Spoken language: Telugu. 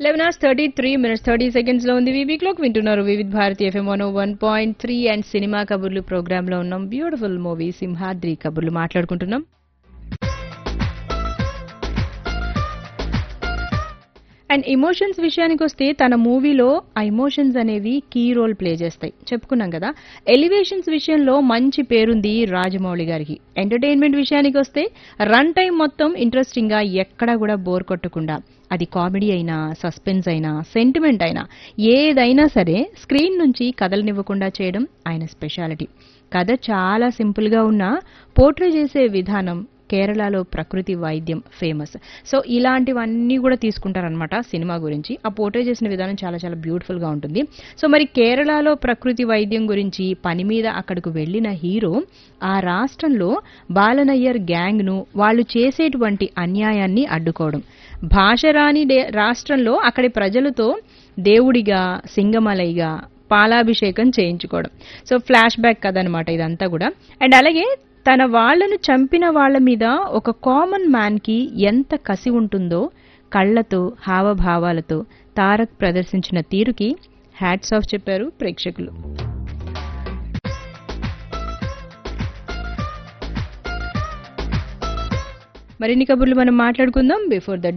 eleven hours thirty three minutes thirty seconds లో ఉంది వీవీ క్లాక్ వింటున్నారు Vividh Bharati FM one one point three and cinema కబుర్లు ప్రోగ్రామ్ లో ఉన్నాం బ్యూటిఫుల్ మూవీ సింహాద్రి కబుర్లు మాట్లాడుకుంటున్నాం అండ్ ఎమోషన్స్ విషయానికి వస్తే తన మూవీలో ఆ ఎమోషన్స్ అనేవి కీ రోల్ ప్లే చేస్తాయి చెప్పుకున్నాం కదా ఎలివేషన్స్ విషయంలో మంచి పేరుంది రాజమౌళి గారికి ఎంటర్టైన్మెంట్ విషయానికి వస్తే రన్ టైం మొత్తం ఇంట్రెస్టింగ్ గా ఎక్కడా కూడా బోర్ కొట్టకుండా అది కామెడీ అయినా సస్పెన్స్ అయినా సెంటిమెంట్ అయినా ఏదైనా సరే స్క్రీన్ నుంచి కదలనివ్వకుండా చేయడం ఆయన స్పెషాలిటీ కథ చాలా సింపుల్ గా ఉన్నా పోర్ట్రే చేసే విధానం కేరళలో ప్రకృతి వైద్యం ఫేమస్ సో ఇలాంటివన్నీ కూడా తీసుకుంటారనమాట సినిమా గురించి ఆ పోర్ట్రే చేసిన విధానం చాలా చాలా బ్యూటిఫుల్ గా ఉంటుంది సో మరి కేరళలో ప్రకృతి వైద్యం గురించి పని మీద అక్కడికి వెళ్ళిన హీరో ఆ రాష్ట్రంలో బాలనయ్యర్ గ్యాంగ్ ను వాళ్ళు చేసేటువంటి అన్యాయాన్ని అడ్డుకోవడం భాష రాని డే- రాష్ట్రంలో అక్కడి ప్రజలతో దేవుడిగా సింగమలైగా పాలాభిషేకం చేయించుకోవడం సో ఫ్లాష్ బ్యాక్ కథ అనమాట ఇదంతా కూడా అండ్ అలాగే తన వాళ్ళను చంపిన వాళ్ళ మీద ఒక కామన్ మ్యాన్ కి ఎంత కసి ఉంటుందో కళ్ళతో హావభావాలతో తారక్ ప్రదర్శించిన తీరుకి హ్యాట్స్ ఆఫ్ చెప్పారు ప్రేక్షకులు మరిన్ని కబుర్లు మనం మాట్లాడుకుందాం బిఫోర్ దట్